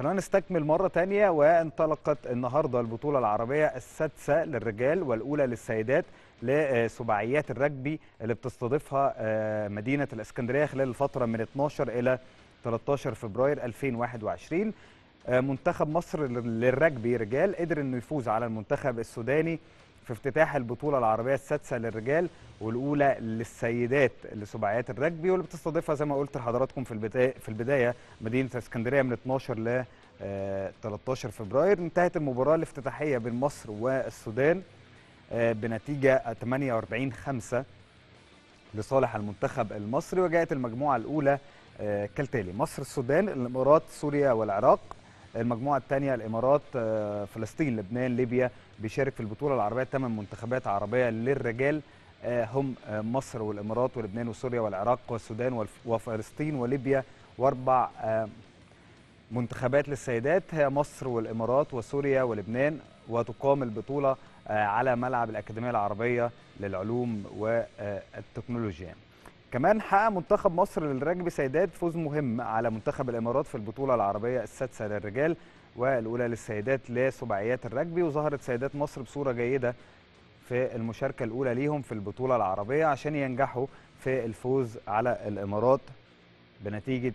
خلونا نستكمل مرة تانية وانطلقت النهاردة البطولة العربية السادسة للرجال والأولى للسيدات لسباعيات الرجبي اللي بتستضيفها آه، مدينة الإسكندرية خلال الفترة من 12 إلى 13 فبراير 2021 آه، منتخب مصر للرجبي رجال قدر انه يفوز على المنتخب السوداني في افتتاح البطولة العربية السادسة للرجال والأولى للسيدات لسباعيات الرجبي واللي بتستضيفها زي ما قلت لحضراتكم في البداية في البداية مدينة اسكندرية من 12 ل آه، 13 فبراير انتهت المباراة الافتتاحية بين مصر والسودان آه، بنتيجة 48 5 لصالح المنتخب المصري وجاءت المجموعة الأولى آه، كالتالي مصر السودان الإمارات سوريا والعراق المجموعة الثانية الإمارات آه، فلسطين لبنان ليبيا بيشارك في البطولة العربية ثمان منتخبات عربية للرجال آه، هم آه، مصر والإمارات ولبنان وسوريا والعراق والسودان والف- وفلسطين وليبيا وأربع آه، منتخبات للسيدات هي مصر والإمارات وسوريا ولبنان وتقام البطولة آه، على ملعب الأكاديمية العربية للعلوم والتكنولوجيا كمان حقق منتخب مصر للرجبي سيدات فوز مهم على منتخب الامارات في البطوله العربيه السادسه للرجال والاولى للسيدات لسباعيات الرجبي وظهرت سيدات مصر بصوره جيده في المشاركه الاولى ليهم في البطوله العربيه عشان ينجحوا في الفوز على الامارات بنتيجه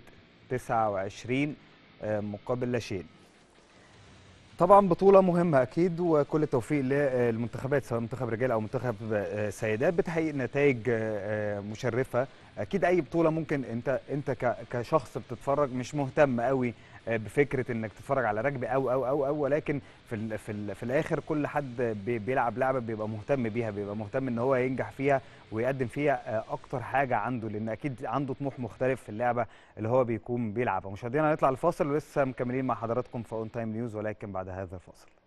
29 آه، مقابل لا شيء طبعا بطولة مهمة أكيد وكل التوفيق للمنتخبات سواء منتخب رجال أو منتخب آه، سيدات بتحقيق نتائج آه، مشرفة أكيد أي بطولة ممكن أنت أنت ك- كشخص بتتفرج مش مهتم قوي آه، بفكرة إنك تتفرج على رجبي أو أو أو أو ولكن في ال في ال في الآخر كل حد بي- بيلعب لعبة بيبقى مهتم بيها بيبقى مهتم إن هو ينجح فيها ويقدم فيها آه، أكتر حاجة عنده لأن أكيد عنده طموح مختلف في اللعبة اللي هو بيكون بيلعبها مشاهدينا هنطلع الفاصل ولسه مكملين مع حضراتكم في اون تايم نيوز ولكن بعد هذا الفاصل